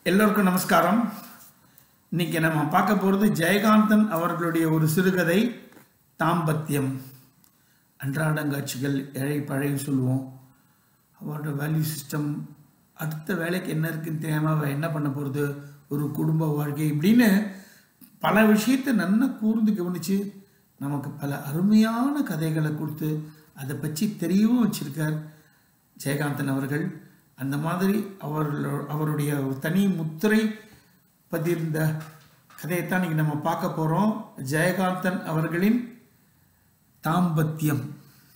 எல்லோருக்கும் நமஸ்காரம் இன்னைக்கு நம்ம பார்க்க போகிறது ஜெயகாந்தன் அவர்களுடைய ஒரு சிறுகதை தாம்பத்தியம் அன்றாடங்காட்சிகள் ஏழை பழைய சொல்லுவோம் அவரோட வேல்யூ சிஸ்டம் அடுத்த வேலைக்கு என்ன இருக்குன்னு தெரியாமல் அவள் என்ன பண்ண போகிறது ஒரு குடும்ப வாழ்க்கை இப்படின்னு பல விஷயத்தை நன்னா கூர்ந்து கவனித்து நமக்கு பல அருமையான கதைகளை கொடுத்து அதை பற்றி தெரியவும் வச்சிருக்கார் ஜெயகாந்தன் அவர்கள் அந்த மாதிரி அவர்களோ அவருடைய ஒரு தனி முத்திரை பதிர்ந்த கதையைத்தான் இன்னைக்கு நம்ம பார்க்க போகிறோம் ஜெயகாந்தன் அவர்களின் தாம்பத்தியம்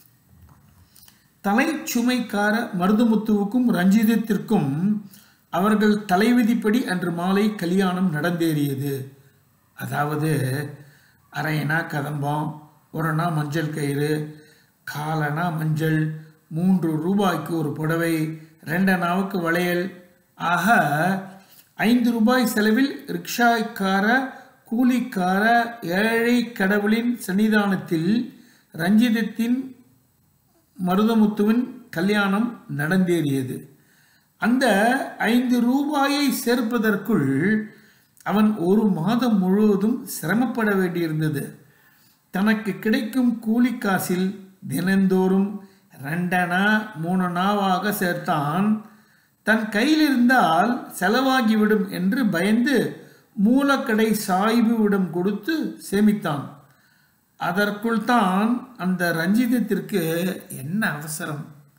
தலைச்சுமைக்கார மருதுமுத்துவுக்கும் ரஞ்சிதத்திற்கும் அவர்கள் தலைவிதிப்படி அன்று மாலை கல்யாணம் நடந்தேறியது அதாவது அரையனா கதம்பம் ஒரணா மஞ்சள் கயிறு காலனா மஞ்சள் மூன்று ரூபாய்க்கு ஒரு புடவை ரெண்டனாவுக்கு வளையல் ஆக ஐந்து ரூபாய் செலவில் ரிக்ஷாக்கார கூலிக்கார ஏழை கடவுளின் சன்னிதானத்தில் ரஞ்சிதத்தின் மருதமுத்துவின் கல்யாணம் நடந்தேறியது அந்த ஐந்து ரூபாயை சேர்ப்பதற்குள் அவன் ஒரு மாதம் முழுவதும் சிரமப்பட வேண்டியிருந்தது தனக்கு கிடைக்கும் கூலி காசில் தினந்தோறும் ரெண்டனா மூணு நாவாக சேர்த்தான் தன் கையில் இருந்தால் செலவாகிவிடும் என்று பயந்து மூலக்கடை சாய்புவிடம் கொடுத்து சேமித்தான் அதற்குள் தான் அந்த ரஞ்சிதத்திற்கு என்ன அவசரம்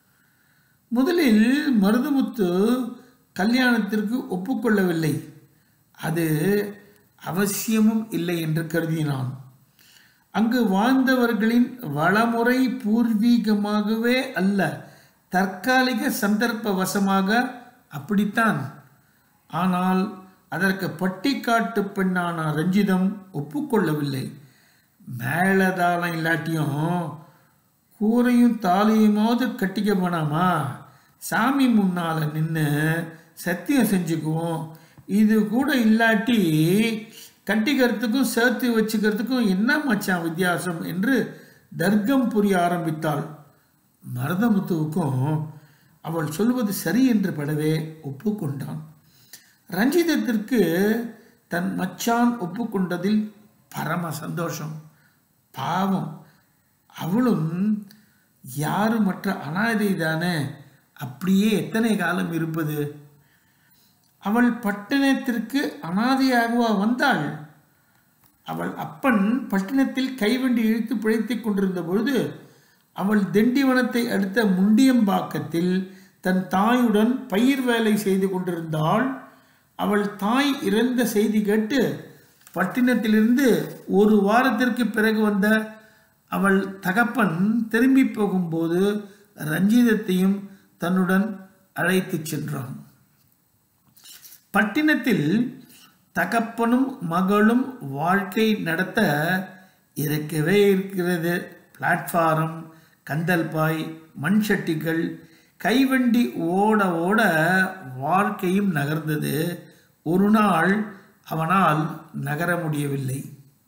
முதலில் மருதுமுத்து கல்யாணத்திற்கு ஒப்புக்கொள்ளவில்லை அது அவசியமும் இல்லை என்று கருதினான் அங்கு வாழ்ந்தவர்களின் வளமுறை பூர்வீகமாகவே அல்ல தற்காலிக சந்தர்ப்ப வசமாக அப்படித்தான் ஆனால் அதற்கு பட்டிக்காட்டு பெண்ணான ரஞ்சிதம் ஒப்புக்கொள்ளவில்லை மேலதாளம் இல்லாட்டியும் கூரையும் தாலியுமாவது கட்டிக்க போனாமா சாமி முன்னால் நின்று சத்தியம் செஞ்சுக்குவோம் இது கூட இல்லாட்டி கட்டிக்கிறதுக்கும் சேர்த்து வச்சுக்கிறதுக்கும் என்ன மச்சான் வித்தியாசம் என்று தர்க்கம் புரிய ஆரம்பித்தாள் மருதமுத்துவுக்கும் அவள் சொல்வது சரி என்று படவே ஒப்புக்கொண்டான் ரஞ்சிதத்திற்கு தன் மச்சான் ஒப்புக்கொண்டதில் பரம சந்தோஷம் பாவம் அவளும் யாரும் மற்ற அனாதை தானே அப்படியே எத்தனை காலம் இருப்பது அவள் பட்டணத்திற்கு அனாதையாகவா வந்தாள் அவள் அப்பன் பட்டணத்தில் கைவண்டி இழுத்து பிழைத்துக் கொண்டிருந்த பொழுது அவள் திண்டிவனத்தை அடுத்த முண்டியம்பாக்கத்தில் தன் தாயுடன் பயிர் வேலை செய்து கொண்டிருந்தாள் அவள் தாய் இறந்த செய்தி கேட்டு பட்டினத்திலிருந்து ஒரு வாரத்திற்கு பிறகு வந்த அவள் தகப்பன் திரும்பி போகும்போது ரஞ்சிதத்தையும் தன்னுடன் அழைத்துச் சென்றான் பட்டினத்தில் தகப்பனும் மகளும் வாழ்க்கை நடத்த இருக்கவே இருக்கிறது பிளாட்ஃபாரம் கந்தல் பாய் மண் சட்டிகள் கைவண்டி ஓட ஓட வாழ்க்கையும் நகர்ந்தது ஒரு நாள் அவனால் நகர முடியவில்லை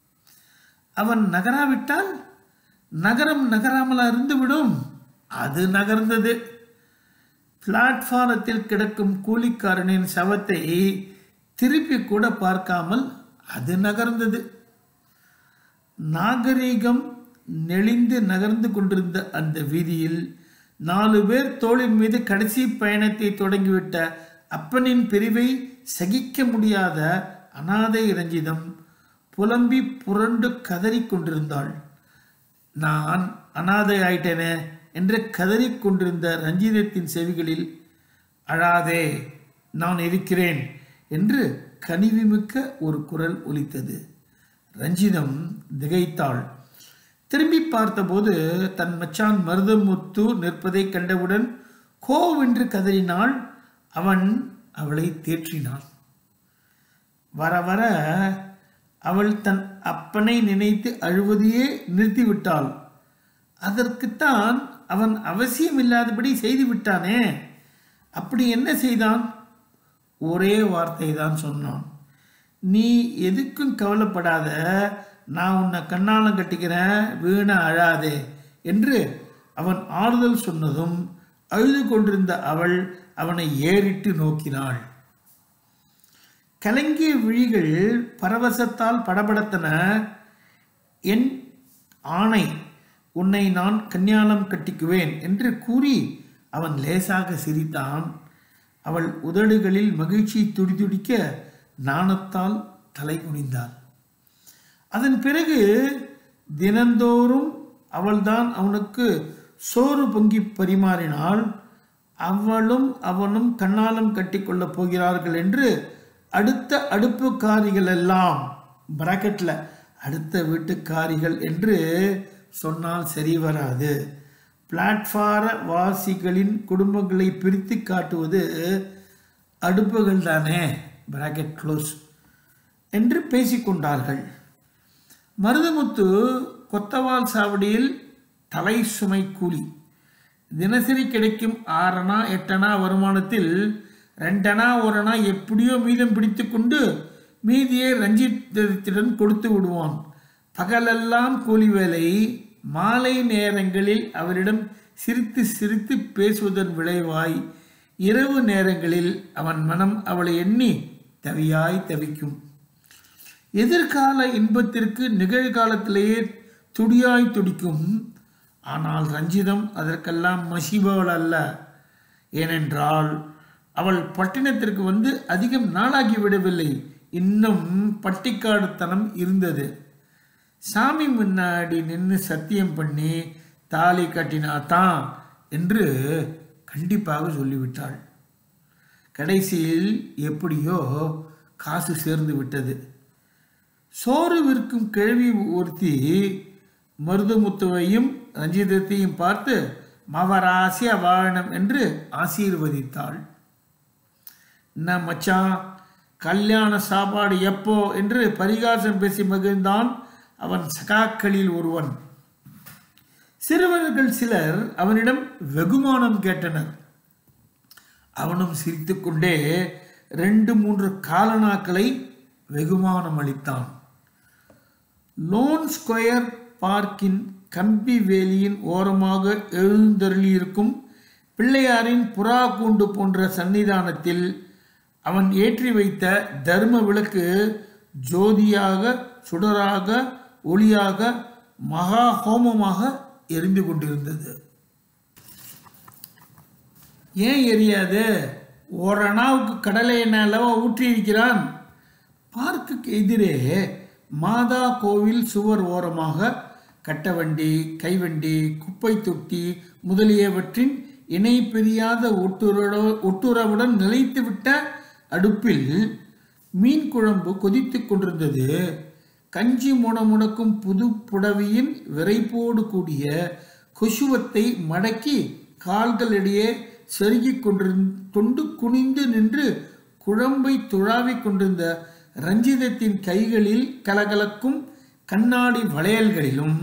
அவன் நகராவிட்டால் நகரம் நகராமலா இருந்துவிடும் அது நகர்ந்தது பிளாட்ஃபாரத்தில் கிடக்கும் கூலிக்காரனின் சவத்தை திருப்பி கூட பார்க்காமல் அது நகர்ந்தது நாகரீகம் நெளிந்து நகர்ந்து கொண்டிருந்த அந்த வீதியில் நாலு பேர் தோளின் மீது கடைசி பயணத்தை தொடங்கிவிட்ட அப்பனின் பிரிவை சகிக்க முடியாத அனாதை ரஞ்சிதம் புலம்பி புரண்டு கதறிக் கொண்டிருந்தாள் நான் அனாதை ஆயிட்டேனே என்று கதறிக் கொண்டிருந்த ரஞ்சிதத்தின் செவிகளில் அழாதே நான் இருக்கிறேன் என்று கனிவுமிக்க ஒரு குரல் ஒலித்தது ரஞ்சிதம் திகைத்தாள் திரும்பி பார்த்தபோது தன் மச்சான் மருதமுத்து நிற்பதை கண்டவுடன் கோவென்று கதறினாள் அவன் அவளை தேற்றினான் வர வர அவள் தன் அப்பனை நினைத்து அழுவதையே நிறுத்திவிட்டாள் அதற்குத்தான் அவன் அவசியமில்லாதபடி செய்து விட்டானே அப்படி என்ன செய்தான் ஒரே வார்த்தை தான் சொன்னான் நீ எதுக்கும் கவலைப்படாத நான் உன்னை கண்ணாலம் கட்டிக்கிறேன் வீண அழாதே என்று அவன் ஆறுதல் சொன்னதும் அழுது கொண்டிருந்த அவள் அவனை ஏறிட்டு நோக்கினாள் கலங்கிய விழிகள் பரவசத்தால் படபடத்தன என் ஆணை உன்னை நான் கன்னியாலம் கட்டிக்குவேன் என்று கூறி அவன் லேசாக சிரித்தான் அவள் உதடுகளில் மகிழ்ச்சி துடிதுடிக்க நாணத்தால் தலை குனிந்தாள் அதன் பிறகு தினந்தோறும் அவள்தான் அவனுக்கு சோறு பொங்கி பரிமாறினாள் அவளும் அவனும் கண்ணாலம் கட்டிக்கொள்ளப் போகிறார்கள் என்று அடுத்த அடுப்புக்காரிகள் எல்லாம் பிராக்கெட்ல அடுத்த வீட்டுக்காரிகள் என்று சொன்னால் சரி வராது பிளாட்பார வாசிகளின் குடும்பங்களை பிரித்து காட்டுவது அடுப்புகள் தானே பிராக்கெட் க்ளோஸ் என்று பேசிக்கொண்டார்கள் மருதமுத்து கொத்தவால் சாவடியில் தலை சுமை கூலி தினசரி கிடைக்கும் ஆறனா எட்டனா வருமானத்தில் ரெண்டனா ஒரணா எப்படியோ மீதம் பிடித்து கொண்டு மீதியை ரஞ்சித்திடம் கொடுத்து விடுவான் பகலெல்லாம் கூலி வேலை மாலை நேரங்களில் அவரிடம் சிரித்து சிரித்து பேசுவதன் விளைவாய் இரவு நேரங்களில் அவன் மனம் அவளை எண்ணி தவியாய் தவிக்கும் எதிர்கால இன்பத்திற்கு நிகழ்காலத்திலேயே துடியாய் துடிக்கும் ஆனால் ரஞ்சிதம் அதற்கெல்லாம் மசிபவள் அல்ல ஏனென்றால் அவள் பட்டினத்திற்கு வந்து அதிகம் நாளாகி விடவில்லை இன்னும் பட்டிக்காடுத்தனம் இருந்தது சாமி முன்னாடி நின்று சத்தியம் பண்ணி தாலி கட்டினாதான் என்று கண்டிப்பாக சொல்லிவிட்டாள் கடைசியில் எப்படியோ காசு சேர்ந்து விட்டது சோறு விற்கும் கிழவி ஒருத்தி மருதமுத்துவையும் ரஞ்சிதத்தையும் பார்த்து மவராசிய வாழணும் என்று ஆசீர்வதித்தாள் என்ன மச்சான் கல்யாண சாப்பாடு எப்போ என்று பரிகாசம் பேசி மகிழ்ந்தான் அவன் சகாக்களில் ஒருவன் சிறுவர்கள் சிலர் அவனிடம் வெகுமானம் கேட்டனர் அவனும் சிரித்துக்கொண்டே ரெண்டு மூன்று காலனாக்களை வெகுமானம் அளித்தான் லோன் ஸ்கொயர் பார்க்கின் கம்பி வேலியின் ஓரமாக எழுந்தருளியிருக்கும் பிள்ளையாரின் புறா கூண்டு போன்ற சன்னிதானத்தில் அவன் ஏற்றி வைத்த தர்ம விளக்கு ஜோதியாக சுடராக ஒளியாக மகா ஹோமமாக எரிந்து கொண்டிருந்தது ஏன் எரியாது ஓரணாவுக்கு கடலை எண்ணெய் அல்லவா ஊற்றியிருக்கிறான் பார்க்குக்கு எதிரே மாதா கோவில் சுவர் ஓரமாக கட்டவண்டி கைவண்டி குப்பை தொட்டி முதலியவற்றின் இணை பிரியாத ஒட்டுறோ ஒட்டுறவுடன் நிலைத்துவிட்ட அடுப்பில் மீன் குழம்பு கொதித்து கொண்டிருந்தது கஞ்சி முடமுடக்கும் புது புடவையின் விரைப்போடு கூடிய குசுவத்தை மடக்கி கால்களிடையே செருகிக் கொண்டிருந் கொண்டு குனிந்து நின்று குழம்பை துழாவிக் கொண்டிருந்த ரஞ்சிதத்தின் கைகளில் கலகலக்கும் கண்ணாடி வளையல்களிலும்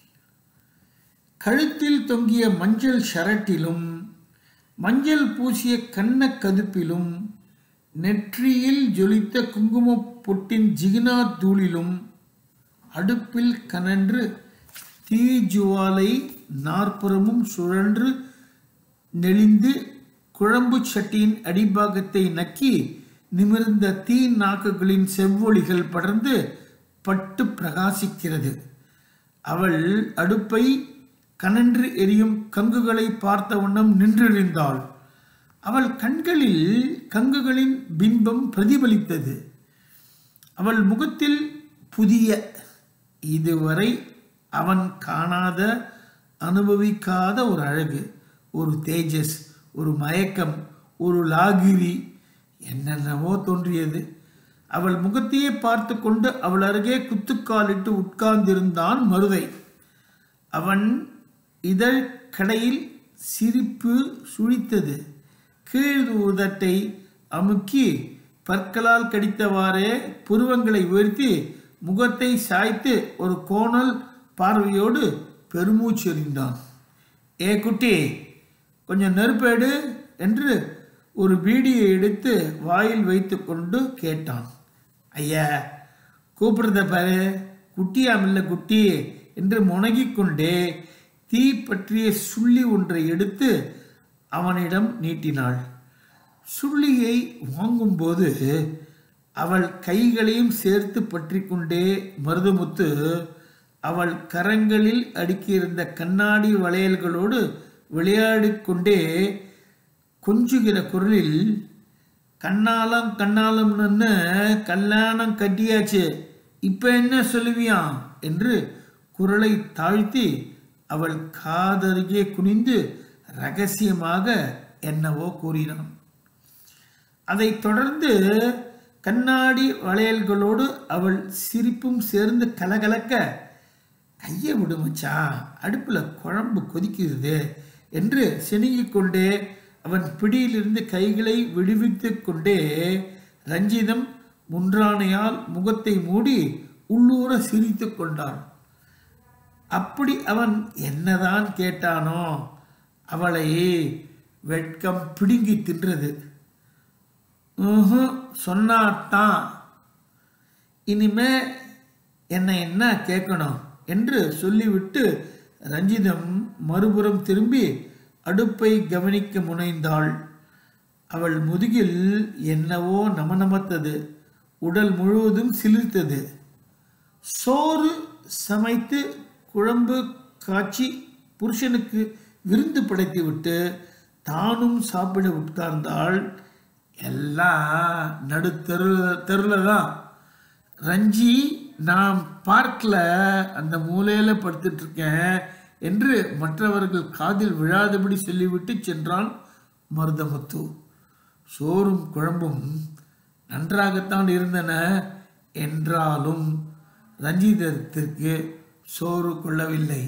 கழுத்தில் தொங்கிய மஞ்சள் ஷரட்டிலும் மஞ்சள் பூசிய கண்ண கதுப்பிலும் நெற்றியில் ஜொலித்த குங்கும பொட்டின் ஜிகினா தூளிலும் அடுப்பில் கனன்று தீஜுவாலை நாற்புறமும் சுழன்று நெளிந்து குழம்பு சட்டியின் அடிபாகத்தை நக்கி நிமிர்ந்த தீ நாக்குகளின் செவ்வொளிகள் படர்ந்து பட்டு பிரகாசிக்கிறது அவள் அடுப்பை கனன்று எரியும் கங்குகளை பார்த்த வண்ணம் நின்றிருந்தாள் அவள் கண்களில் கங்குகளின் பிம்பம் பிரதிபலித்தது அவள் முகத்தில் புதிய இதுவரை அவன் காணாத அனுபவிக்காத ஒரு அழகு ஒரு தேஜஸ் ஒரு மயக்கம் ஒரு லாகிரி என்னென்னவோ தோன்றியது அவள் முகத்தையே பார்த்து கொண்டு அவள் அருகே குத்துக்காலிட்டு உட்கார்ந்திருந்தான் மருதை அவன் இதழ் கடையில் சிரிப்பு சுழித்தது கீழ் உதட்டை அமுக்கி பற்களால் கடித்தவாறே புருவங்களை உயர்த்தி முகத்தை சாய்த்து ஒரு கோணல் பார்வையோடு பெருமூச்செறிந்தான் ஏ குட்டி கொஞ்சம் நெருப்பேடு என்று ஒரு பீடியை எடுத்து வாயில் வைத்துக்கொண்டு கேட்டான் ஐயா கூப்பிடுறத பாரு குட்டியாமில்ல குட்டி என்று முனகிக் கொண்டே தீ பற்றிய சுள்ளி ஒன்றை எடுத்து அவனிடம் நீட்டினாள் சுள்ளியை வாங்கும்போது அவள் கைகளையும் சேர்த்து பற்றி கொண்டே மருதமுத்து அவள் கரங்களில் அடுக்கியிருந்த கண்ணாடி வளையல்களோடு விளையாடிக் கொண்டே கொஞ்சுகிற குரலில் கண்ணாலம் கண்ணாலம்னு கல்யாணம் கட்டியாச்சு இப்போ என்ன சொல்லுவியான் என்று குரலை தாழ்த்தி அவள் காதருகே குனிந்து ரகசியமாக என்னவோ கூறினான் அதைத் தொடர்ந்து கண்ணாடி வளையல்களோடு அவள் சிரிப்பும் சேர்ந்து கலகலக்க கையை விடு மச்சான் அடுப்பில் குழம்பு கொதிக்கிறது என்று சிணுங்கிக் கொண்டே அவன் பிடியிலிருந்து கைகளை விடுவித்து கொண்டே ரஞ்சிதம் முன்றானையால் முகத்தை மூடி உள்ளூர சிரித்து கொண்டான் அப்படி அவன் என்னதான் கேட்டானோ அவளை வெட்கம் பிடுங்கி தின்றது ம்ஹும், சொன்னாத்தான் இனிமே என்னை என்ன கேட்கணும் என்று சொல்லிவிட்டு ரஞ்சிதம் மறுபுறம் திரும்பி அடுப்பை கவனிக்க முனைந்தாள் அவள் முதுகில் என்னவோ நமநமத்தது உடல் முழுவதும் சிலிர்த்தது சோறு சமைத்து குழம்பு காய்ச்சி புருஷனுக்கு விருந்து படைத்துவிட்டு தானும் சாப்பிட உட்கார்ந்தாள் எல்லாம் நடு தெரு தெருவில் தான் ரஞ்சி நான் பார்க்கில் அந்த மூலையில் படுத்துட்டு இருக்கேன் என்று மற்றவர்கள் காதில் விழாதபடி சொல்லிவிட்டு சென்றான் மருதமுத்து சோறும் குழம்பும் நன்றாகத்தான் இருந்தன என்றாலும் ரஞ்சிதத்திற்கு சோறு கொள்ளவில்லை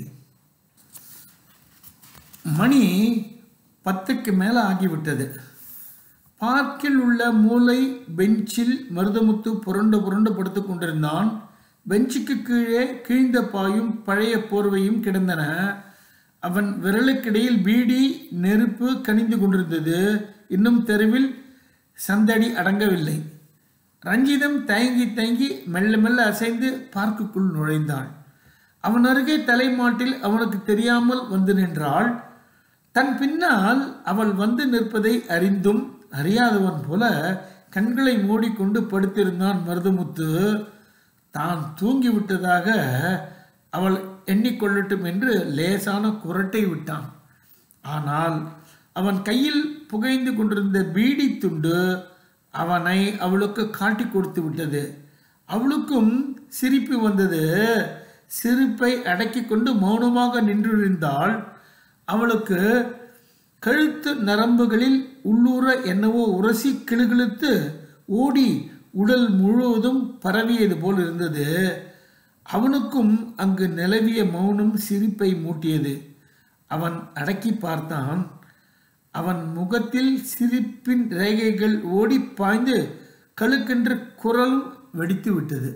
மணி பத்துக்கு மேலே ஆகிவிட்டது பார்க்கில் உள்ள மூலை பெஞ்சில் மருதமுத்து புரண்டு புரண்டு படுத்துக் கொண்டிருந்தான் பெஞ்சுக்கு கீழே கிழிந்த பாயும் பழைய போர்வையும் கிடந்தன அவன் விரலுக்கிடையில் பீடி நெருப்பு கனிந்து கொண்டிருந்தது இன்னும் தெருவில் சந்தடி அடங்கவில்லை ரஞ்சிதம் தயங்கி தயங்கி மெல்ல மெல்ல அசைந்து பார்க்குக்குள் நுழைந்தாள் அவன் அருகே தலைமாட்டில் அவனுக்கு தெரியாமல் வந்து நின்றாள் தன் பின்னால் அவள் வந்து நிற்பதை அறிந்தும் அறியாதவன் போல கண்களை மூடிக்கொண்டு படுத்திருந்தான் மருதமுத்து தான் தூங்கிவிட்டதாக அவள் எண்ணிக்கொள்ளட்டும் என்று லேசான குரட்டை விட்டான் ஆனால் அவன் கையில் புகைந்து கொண்டிருந்த பீடி துண்டு அவனை அவளுக்கு காட்டி கொடுத்து விட்டது அவளுக்கும் சிரிப்பு வந்தது சிரிப்பை அடக்கி கொண்டு மௌனமாக நின்றிருந்தாள் அவளுக்கு கழுத்து நரம்புகளில் உள்ளூர என்னவோ உரசி கிளுகிழுத்து ஓடி உடல் முழுவதும் பரவியது போல் இருந்தது அவனுக்கும் அங்கு நிலவிய மௌனம் சிரிப்பை மூட்டியது அவன் அடக்கி பார்த்தான் அவன் முகத்தில் சிரிப்பின் ரேகைகள் ஓடி பாய்ந்து கழுக்கென்ற குரலும் வெடித்து விட்டது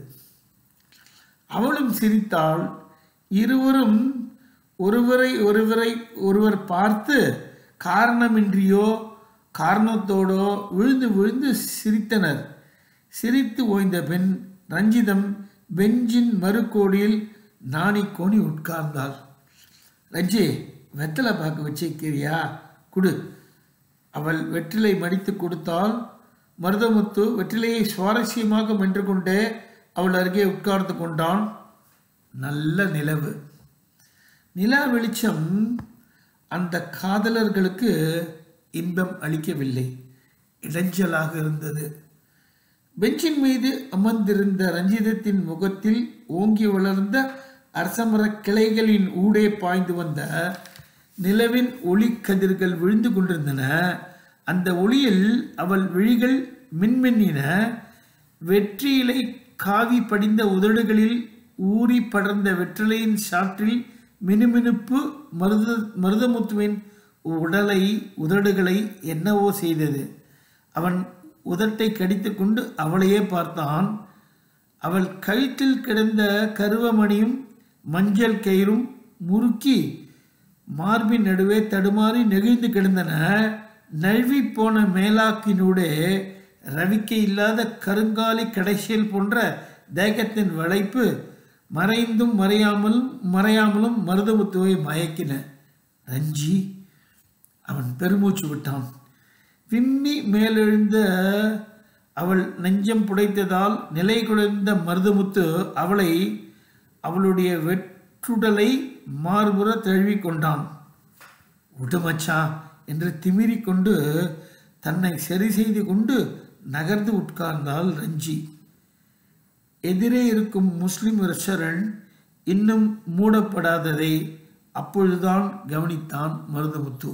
அவளும் சிரித்தாள் இருவரும் ஒருவரை ஒருவரை ஒருவர் பார்த்து காரணமின்றியோ காரணத்தோடோ விழுந்து விழுந்து சிரித்தனர் சிரித்து ஓய்ந்த பெண் ரஞ்சிதம் பெஞ்சின் மறுகோடியில் நாணி கோணி உட்கார்ந்தாள் ரஞ்சி வெத்தலை பாக்கு வச்சிருக்கிறியா குடு அவள் வெற்றிலை மடித்து கொடுத்தால் மருதமுத்து வெற்றிலையை சுவாரஸ்யமாக மென்று கொண்டே அவள் அருகே உட்கார்ந்து கொண்டான் நல்ல நிலவு நிலா வெளிச்சம் அந்த காதலர்களுக்கு இன்பம் அளிக்கவில்லை இடைஞ்சலாக இருந்தது பெஞ்சின் மீது அமர்ந்திருந்த ரஞ்சிதத்தின் முகத்தில் ஓங்கி வளர்ந்த அரசமரக் கிளைகளின் ஊடே பாய்ந்து வந்த நிலவின் ஒளி கதிர்கள் விழுந்து கொண்டிருந்தன அந்த ஒளியில் அவள் விழிகள் மின்மின்னின வெற்றிலை காவி படிந்த உதடுகளில் ஊறி படர்ந்த வெற்றிலையின் சாற்றில் மினுமினுப்பு மருத மருதமுத்துவின் உடலை உதடுகளை என்னவோ செய்தது அவன் உதட்டை கடித்துக்கொண்டு அவளையே பார்த்தான் அவள் கழுத்தில் கிடந்த கருவமணியும் மஞ்சள் கயிறும் முறுக்கி மார்பின் நடுவே தடுமாறி நெகிழ்ந்து கிடந்தன நழுவி போன மேலாக்கினூடே ரவிக்கை இல்லாத கருங்காலி கடைசியல் போன்ற தேகத்தின் வளைப்பு மறைந்தும் மறையாமலும் மறையாமலும் மருதமுத்துவை மயக்கின ரஞ்சி அவன் பெருமூச்சு விட்டான் விம்மி மேலெழுந்த அவள் நெஞ்சம் புடைத்ததால் நிலை குலைந்த மருதமுத்து அவளை அவளுடைய வெற்றுடலை மார்புற தழுவி கொண்டான் விடுமச்சா என்று திமிரிக் கொண்டு தன்னை சரி செய்து கொண்டு நகர்ந்து உட்கார்ந்தாள் ரஞ்சி எதிரே இருக்கும் முஸ்லிம் ரெஸ்டாரண்ட் இன்னும் மூடப்படாததை அப்பொழுதுதான் கவனித்தான் மருதமுத்து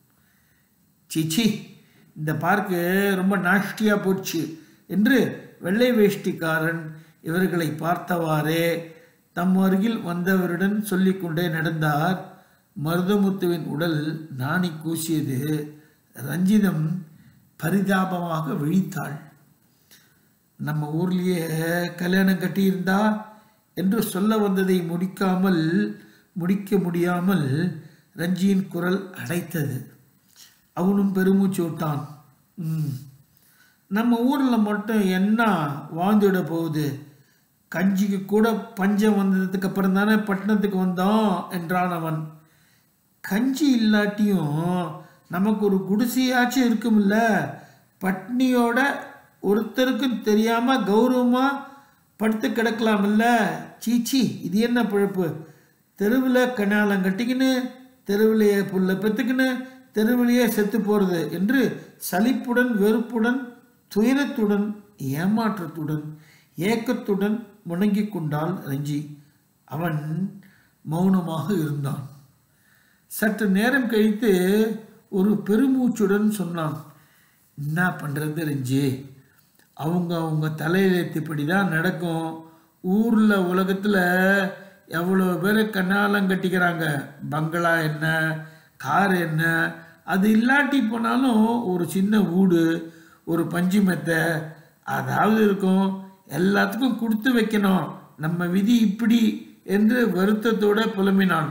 சிச்சி இந்த பார்க்கு ரொம்ப நாஷ்டியாக போச்சு என்று வெள்ளை வேஷ்டிக்காரன் இவர்களை பார்த்தவாறே தம் அருகில் வந்தவருடன் சொல்லிக்கொண்டே நடந்தார் மருதமுத்துவின் உடல் நாணி கூசியது ரஞ்சிதம் பரிதாபமாக விழித்தாள் நம்ம ஊர்லேயே கல்யாணம் கட்டியிருந்தா என்று சொல்ல வந்ததை முடிக்காமல் முடிக்க முடியாமல் ரஞ்சியின் குரல் அடைத்தது அவனும் பெருமூச்சு விட்டான் ம் நம்ம ஊரில் மட்டும் என்ன வாழ்ந்துட போகுது கஞ்சிக்கு கூட பஞ்சம் வந்ததுக்கு அப்புறம் தானே பட்டணத்துக்கு வந்தோம் என்றான் அவன் கஞ்சி இல்லாட்டியும் நமக்கு ஒரு குடிசையாச்சும் இருக்கும்ல பட்னியோட ஒருத்தருக்கும் தெரியாம கௌரவமா படுத்து கிடக்கலாம்ல சீச்சி இது என்ன பிழப்பு தெருவில் கனாலம் கட்டிக்கின்னு தெருவிலேயே புல்ல பெத்துக்கின்னு தெருவிலேயே செத்து போகிறது என்று சலிப்புடன் வெறுப்புடன் துயரத்துடன் ஏமாற்றத்துடன் ஏக்கத்துடன் முணங்கிக் கொண்டாள் ரஞ்சி அவன் மௌனமாக இருந்தான் சற்று நேரம் கழித்து ஒரு பெருமூச்சுடன் சொன்னான் என்ன பண்ணுறது ரஞ்சி அவங்க அவங்க தலையெழுத்துப்படி தான் நடக்கும் ஊரில் உலகத்தில் எவ்வளோ பேர் கண்ணாலம் கட்டிக்கிறாங்க பங்களா என்ன கார் என்ன அது இல்லாட்டி போனாலும் ஒரு சின்ன வீடு ஒரு பஞ்சு மெத்தை அதாவது இருக்கும் எல்லாத்துக்கும் கொடுத்து வைக்கணும் நம்ம விதி இப்படி என்று வருத்தத்தோட புலம்பினான்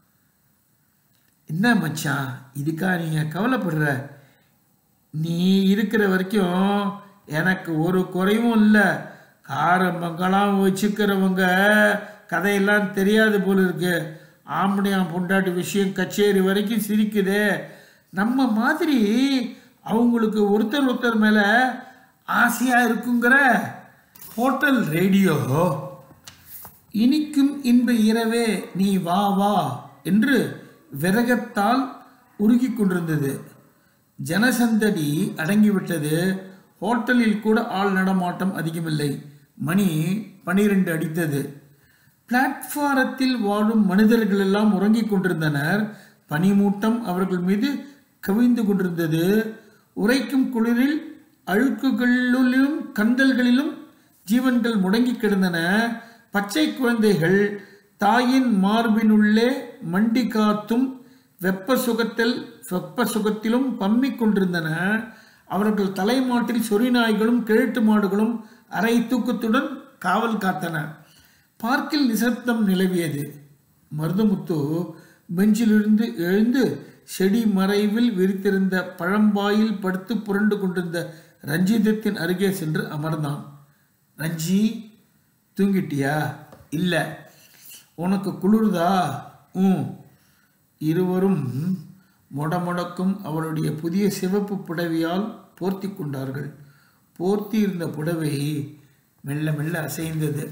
என்ன மச்சான் இதுக்கா நீங்கள் கவலைப்படுற நீ இருக்கிற வரைக்கும் எனக்கு ஒரு குறைவும் இல்லை காரம்பங்களாம் வச்சுக்கிறவங்க கதையெல்லாம் தெரியாது போல இருக்கு ஆம்படியாம் பொண்டாட்டி விஷயம் கச்சேரி வரைக்கும் சிரிக்குதே நம்ம மாதிரி அவங்களுக்கு ஒருத்தர் ஒருத்தர் மேலே ஆசையாக இருக்குங்கிற ஹோட்டல் ரேடியோ இனிக்கும் இன்ப இரவே நீ வா வா என்று விரகத்தால் உருகிக் கொண்டிருந்தது ஜனசந்தடி அடங்கிவிட்டது ஹோட்டலில் கூட ஆள் நடமாட்டம் அதிகமில்லை மணி பனிரெண்டு அடித்தது பிளாட்பாரத்தில் வாழும் மனிதர்கள் எல்லாம் உறங்கிக் கொண்டிருந்தனர் பனிமூட்டம் அவர்கள் மீது கவிழ்ந்து கொண்டிருந்தது உரைக்கும் குளிரில் அழுக்குகளிலும் கந்தல்களிலும் ஜீவன்கள் முடங்கி கிடந்தன பச்சை குழந்தைகள் தாயின் மார்பினுள்ளே மண்டி காத்தும் வெப்ப சுகத்தில் வெப்ப சுகத்திலும் பம்மிக் கொண்டிருந்தன அவர்கள் தலைமாட்டில் சொறி நாய்களும் கிழட்டு மாடுகளும் அரை தூக்கத்துடன் காவல் காத்தன பார்க்கில் நிசப்தம் நிலவியது மருதமுத்து பெஞ்சிலிருந்து எழுந்து செடி மறைவில் விரித்திருந்த பழம்பாயில் படுத்து புரண்டு கொண்டிருந்த ரஞ்சிதத்தின் அருகே சென்று அமர்ந்தான் ரஞ்சி தூங்கிட்டியா இல்லை உனக்கு குளிருதா ம் இருவரும் மொடமொடக்கும் அவளுடைய புதிய சிவப்பு புடவையால் போர்த்தி கொண்டார்கள் போர்த்தி இருந்த புடவை மெல்ல மெல்ல அசைந்தது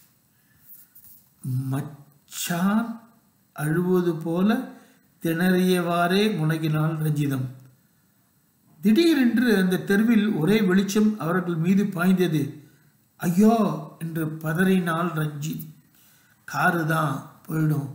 மச்சான் அழுவது போல திணறியவாறே முனகினாள் ரஞ்சிதம் திடீரென்று அந்த தெருவில் ஒரே வெளிச்சம் அவர்கள் மீது பாய்ந்தது ஐயோ என்று பதறினாள் ரஞ்சித் காரு தான் போயிடும்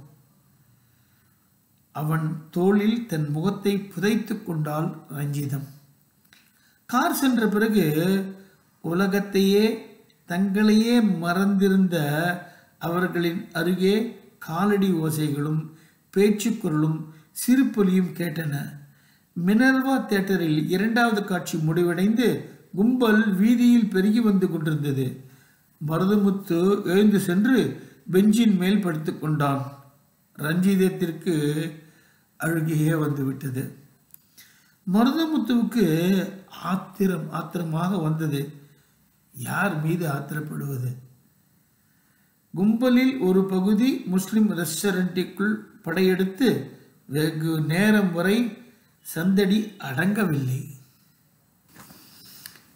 அவன் தோளில் தன் முகத்தை புதைத்து கொண்டாள் ரஞ்சிதம் கார் சென்ற பிறகு உலகத்தையே தங்களையே மறந்திருந்த அவர்களின் அருகே காலடி ஓசைகளும் பேச்சுக்குரலும் சிரிப்பொலியும் கேட்டன மினர்வா தியேட்டரில் இரண்டாவது காட்சி முடிவடைந்து கும்பல் வீதியில் பெருகி வந்து கொண்டிருந்தது மருதமுத்து எழுந்து சென்று பெஞ்சின் மேல் படுத்துக் கொண்டான் ரஞ்சிதத்திற்கு அழுகையே வந்துவிட்டது மருதமுத்துவுக்கு ஆத்திரம் ஆத்திரமாக வந்தது யார் மீது ஆத்திரப்படுவது கும்பலில் ஒரு பகுதி முஸ்லிம் ரெஸ்டாரண்ட்டிற்குள் படையெடுத்து வெகு நேரம் வரை சந்தடி அடங்கவில்லை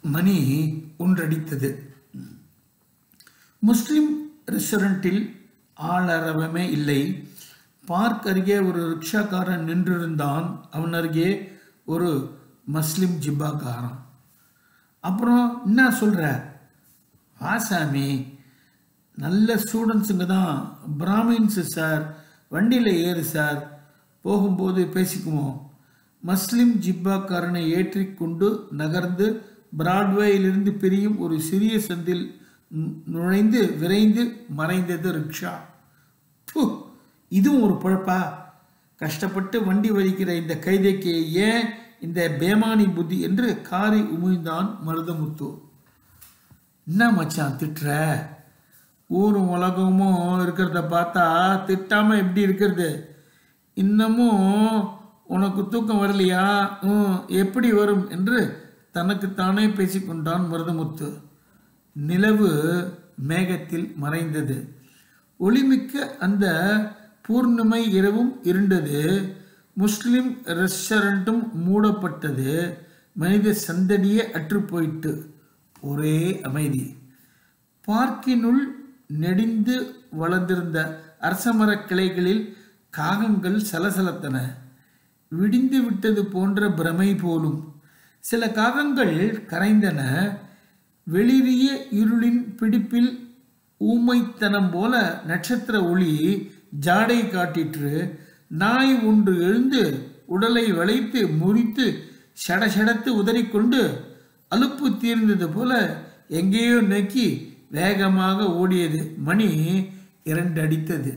மணி ஒன்றடித்தது முஸ்லிம் ரெஸ்டாரண்ட்டில் ஆளரவமே இல்லை பார்க் அருகே ஒரு ரிக்ஷாக்காரன் நின்றிருந்தான் அவன் அருகே ஒரு முஸ்லிம் ஜிப்பாக்காரன் அப்புறம் என்ன சொல்கிற ஆசாமி நல்ல ஸ்டூடெண்ட்ஸுங்க தான் பிராமின்ஸு சார் வண்டியில் ஏறு சார் போகும்போது பேசிக்குவோம் முஸ்லிம் ஜிப்பாக்காரனை ஏற்றிக்கொண்டு நகர்ந்து பிராட்வேயிலிருந்து பிரியும் ஒரு சிறிய சந்தில் நு- நுழைந்து விரைந்து மறைந்தது ரிக்ஷா ப்பு, இதுவும் ஒரு பொழப்பா கஷ்டப்பட்டு வண்டி வலிக்கிற இந்த கைதைக்கு ஏன் இந்த பேமானி புத்தி என்று காரி உமிழ்ந்தான் மருதமுத்து என்ன மச்சான் திட்டுற ஊரும் உலகமும் இருக்கிறத பார்த்தா திட்டாம எப்படி இருக்கிறது இன்னமும் உனக்கு தூக்கம் வரலையா ம், எப்படி வரும் என்று தனக்குத்தானே பேசிக்கொண்டான் மருதமுத்து நிலவு மேகத்தில் மறைந்தது ஒளிமிக்க அந்த பூர்ணிமை இரவும் இருண்டது முஸ்லிம் ரெஸ்டாரண்ட்டும் மூடப்பட்டது மனித சந்தடியே அற்று போயிட்டு ஒரே அமைதி பார்க்கினுள் நெடிந்து வளர்ந்திருந்த அரசமரக் கிளைகளில் காகங்கள் சலசலத்தன விடிந்து விட்டது போன்ற பிரமை போலும் சில காகங்கள் கரைந்தன வெளிரிய இருளின் பிடிப்பில் ஊமைத்தனம் போல நட்சத்திர ஒளி ஜாடை காட்டிற்று நாய் ஒன்று எழுந்து உடலை வளைத்து முறித்து சடசடத்து உதறிக்கொண்டு அலுப்பு தீர்ந்தது போல எங்கேயோ நோக்கி வேகமாக ஓடியது மணி இரண்டு அடித்தது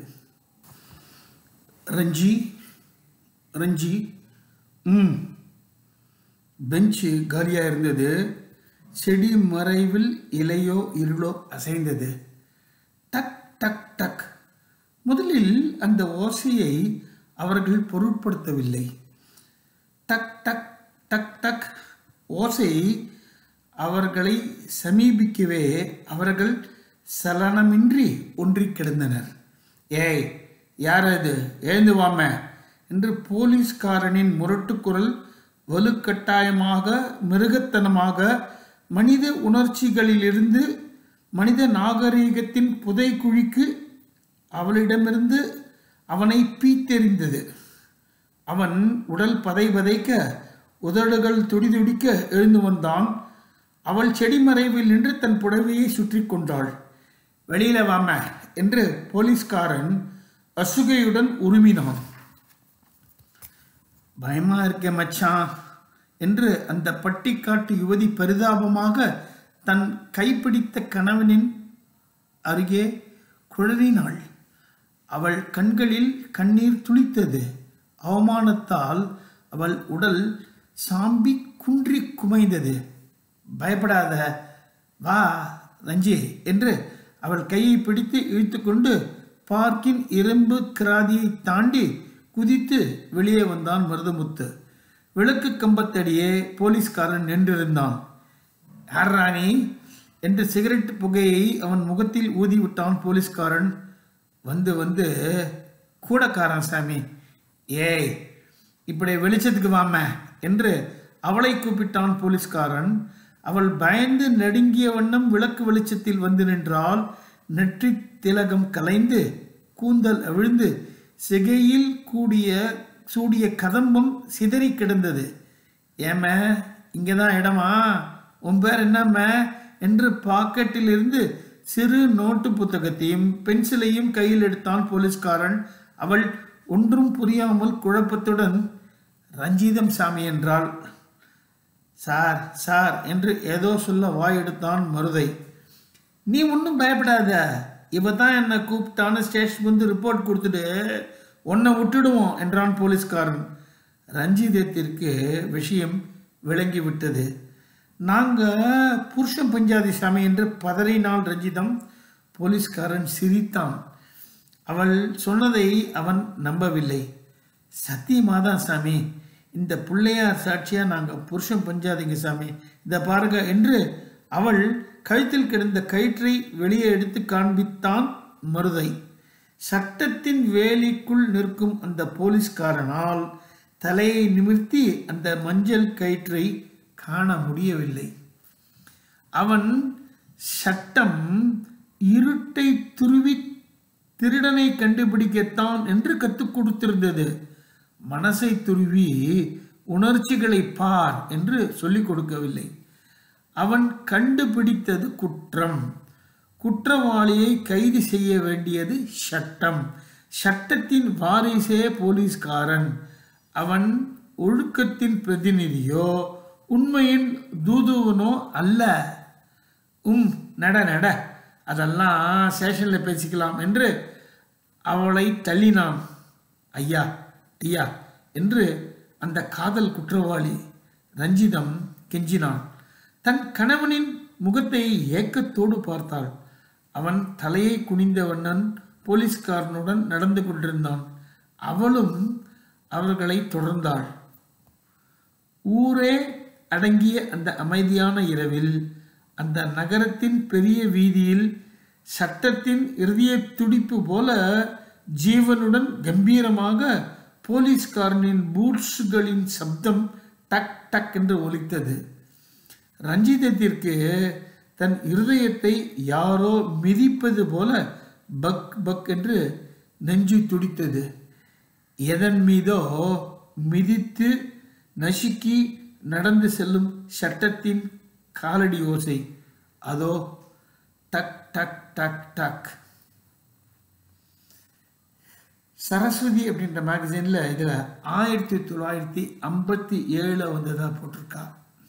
ரஞ்சி ரஞ்சி ம் பெஞ்சு காலியாக இருந்தது செடி மறைவில் இலையோ இருளோ அசைந்தது டக் டக் டக் முதலில் அந்த ஓசையை அவர்கள் பொருட்படுத்தவில்லை டக் டக் டக் டக் ஓசை அவர்களை சமீபிக்கவே அவர்கள் சலனமின்றி ஒன்றிக் கிடந்தனர் ஏய் யார் அது எழுந்து வாம என்று போலீஸ்காரனின் முரட்டுக்குரல் வலுக்கட்டாயமாக மிருகத்தனமாக மனித உணர்ச்சிகளிலிருந்து மனித நாகரீகத்தின் புதைக்குழிக்கு அவளிடமிருந்து அவனை பீத்தெறிந்தது அவன் உடல் பதை பதைக்க உதடுகள் துடிதுடிக்க எழுந்து வந்தான் அவள் செடி மறைவில் நின்று தன் புடவையை சுற்றி கொண்டாள் வெளியில வாம என்று போலீஸ்காரன் அசுகையுடன் உருமினான் பயமா இருக்கே மச்சான் என்று அந்த பட்டிக்காட்டு யுவதி பரிதாபமாக தன் கைப்பிடித்த கணவனின் அருகே குழறினாள் அவள் கண்களில் கண்ணீர் துளித்தது அவமானத்தால் அவள் உடல் சாம்பி குன்றி குமைந்தது பயப்படாத வா ரஞ்சி என்று அவள் கையை பிடித்து இழுத்துக்கொண்டு பார்க்கின் இரும்பு கிராதியை தாண்டி குதித்து வெளியே வந்தான் மருதமுத்து விளக்கு கம்பத்தடியே போலீஸ்காரன் நின்றிருந்தான் யார் ராணி என்று சிகரெட் புகையை அவன் முகத்தில் ஊதி விட்டான் போலீஸ்காரன் வந்து வந்து கூடக்காரன் சாமி ஏய் இப்படி வெளிச்சத்துக்கு வாம என்று அவளை கூப்பிட்டான் போலீஸ்காரன் அவள் பயந்து நடுங்கிய வண்ணம் விளக்கு வெளிச்சத்தில் வந்து நின்றால் நெற்றி திலகம் கலைந்து கூந்தல் அவிழ்ந்து சிகையில் கூடிய சூடிய கதம்பம் சிதறி கிடந்தது ஏம இங்கே தான் இடமா உன் பேர் என்னம்ம என்று பாக்கெட்டில் இருந்து சிறு நோட்டு புத்தகத்தையும் பென்சிலையும் கையில் எடுத்தான் போலீஸ்காரன் அவள் ஒன்றும் புரியாமல் குழப்பத்துடன் ரஞ்சிதம் சாமி என்றாள் சார் சார் என்று ஏதோ சொல்ல வாய் எடுத்தான் மருதை நீ ஒன்றும் பயப்படாத இவ தான் என்னை கூப்பிட்டான்னு ஸ்டேஷன் வந்து ரிப்போர்ட் கொடுத்துட்டு உன்னை விட்டுடுவோம் என்றான் போலீஸ்காரன் ரஞ்சிதத்திற்கு விஷயம் விளங்கி விட்டது நாங்கள் புருஷன் பஞ்சாதி சாமி என்று பதறினாள் ரஞ்சிதம் போலீஸ்காரன் சிரித்தான் அவள் சொன்னதை அவன் நம்பவில்லை சத்தியமாதான் சாமி இந்த பிள்ளையார் சாட்சியா நாங்கள் புருஷன் பஞ்சாதிங்க சாமி இதை பாருங்க என்று அவள் கழுத்தில் கிடந்த கயிற்றை வெளியே எடுத்து காண்பித்தான் மருதை சட்டத்தின் வேலிக்குள் நிற்கும் அந்த போலீஸ்காரனால் தலையை நிமிர்த்தி அந்த மஞ்சள் கயிற்றை காண முடியவில்லை அவன் சட்டம் இருட்டை துருவி திருடனை கண்டுபிடிக்கத்தான் என்று கற்றுக் கொடுத்திருந்தது மனசை துருவி உணர்ச்சிகளை பார் என்று சொல்லிக் கொடுக்கவில்லை அவன் கண்டுபிடித்தது குற்றம் குற்றவாளியை கைது செய்ய வேண்டியது சட்டம் சட்டத்தின் வாரிசே போலீஸ்காரன் அவன் ஒழுக்கத்தின் பிரதிநிதியோ உண்மையின் தூதுவனோ அல்ல உம் நட நட அதெல்லாம் ஸ்டேஷனில் பேசிக்கலாம் என்று அவளை தள்ளினான் ஐயா ஐயா என்று அந்த காதல் குற்றவாளி ரஞ்சிதம் கெஞ்சினான் தன் கணவனின் முகத்தை ஏக்கத்தோடு பார்த்தாள் அவன் தலையை குனிந்த வண்ணன் போலீஸ்காரனுடன் நடந்து கொண்டிருந்தான் அவளும் அவர்களை தொடர்ந்தாள் ஊரே அடங்கிய அந்த அமைதியான இரவில் அந்த நகரத்தின் பெரிய வீதியில் சட்டத்தின் இறுதிய துடிப்பு போல ஜீவனுடன் கம்பீரமாக போலீஸ்காரனின் பூட்ஸ்களின் சப்தம் டக் டக் என்று ஒலித்தது ரஞ்சிதத்திற்கு தன் இருதயத்தை யாரோ மிதிப்பது போல பக் பக் என்று நெஞ்சு துடித்தது எதன் மீதோ மிதித்து நசுக்கி நடந்து செல்லும் சட்டத்தின் காலடி ஓசை அதோ டக் டக் டக் டக் சரஸ்வதி அப்படின்ற மேகசினில் இதில் ஆயிரத்தி தொள்ளாயிரத்தி ஐம்பத்தி ஏழில் வந்ததாக போட்டிருக்கா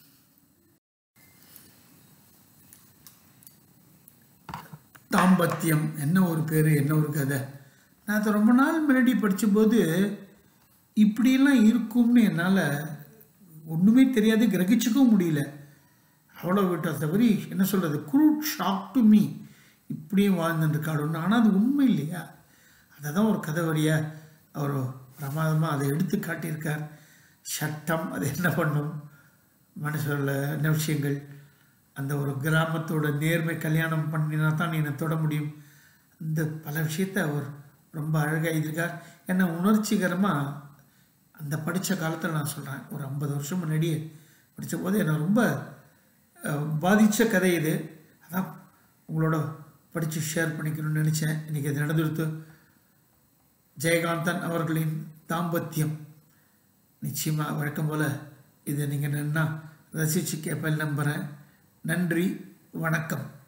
தாம்பத்தியம் என்ன ஒரு பேர் என்ன ஒரு கதை நான் அதை ரொம்ப நாள் முன்னாடி படித்தபோது இப்படியெல்லாம் இருக்கும்னு என்னால் ஒன்றுமே தெரியாது கிரகிச்சிக்கவும் முடியல அவ்வளோ விட்ட தவறி என்ன சொல்கிறது குரூட் ஷாக் டு மீ இப்படியும் வாழ்ந்துருக்காடுன்னு ஆனால் அது உண்மை இல்லையா அதை தான் ஒரு கதை வழியா அவர் பிரமாதமாக அதை எடுத்து காட்டியிருக்கார் சட்டம் அது என்ன பண்ணும் மனுஷரில் என்ன விஷயங்கள் அந்த ஒரு கிராமத்தோட நேர்மை கல்யாணம் பண்ணினா தான் என்னை தொட முடியும் இந்த பல விஷயத்தை அவர் ரொம்ப அழகாக எழுதியிருக்கார் என்னை உணர்ச்சிகரமாக அந்த படித்த காலத்தில் நான் சொல்கிறேன் ஒரு ஐம்பது வருஷம் முன்னாடியே படித்த போது என்னை ரொம்ப பாதித்த கதை இது அதான் உங்களோட படித்து ஷேர் பண்ணிக்கணும்னு நினச்சேன் இன்றைக்கி அது நடந்துடுத்து ஜெயகாந்தன் அவர்களின் தாம்பத்தியம் நிச்சயமாக வழக்கம் போல் இதை நீங்கள் நின்னா ரசித்து கேட்பேன் நம்புகிறேன் நன்றி வணக்கம்